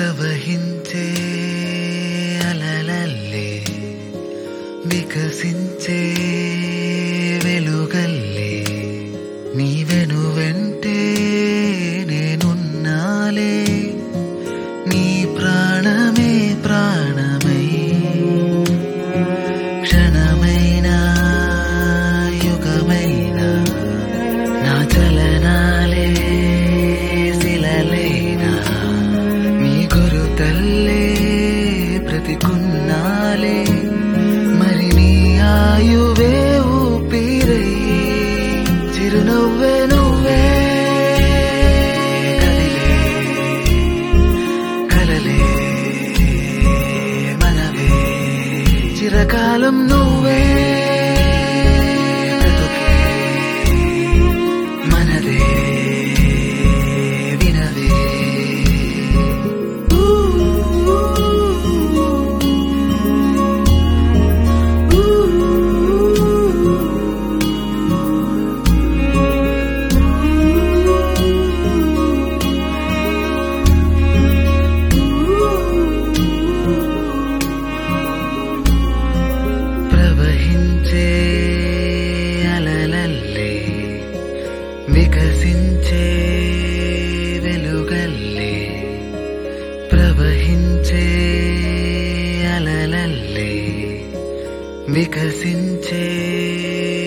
ప్రవహించే అలలల్లే వికసించే వెలుగల్లే నీ వెను వెంటే నేనున్నాలే నీ ప్రాణమే ప్రాణమై క్షణమైనా యుగమైనా నా చలనాలే శిలలైనా నీ గురు తల్లే ప్రతికున్నాలే మరి నీ ఆయువే ఊపిరై చిరునవ్వే నువ్వే కదిలే కలలే మనవే చిరకాలం నువ్వే బ్రతుకే మనదే వినవే ప్రవహించే అలలల్లే వికసించే వెలుగల్లే ప్రవహించే అలలల్లే వికసించే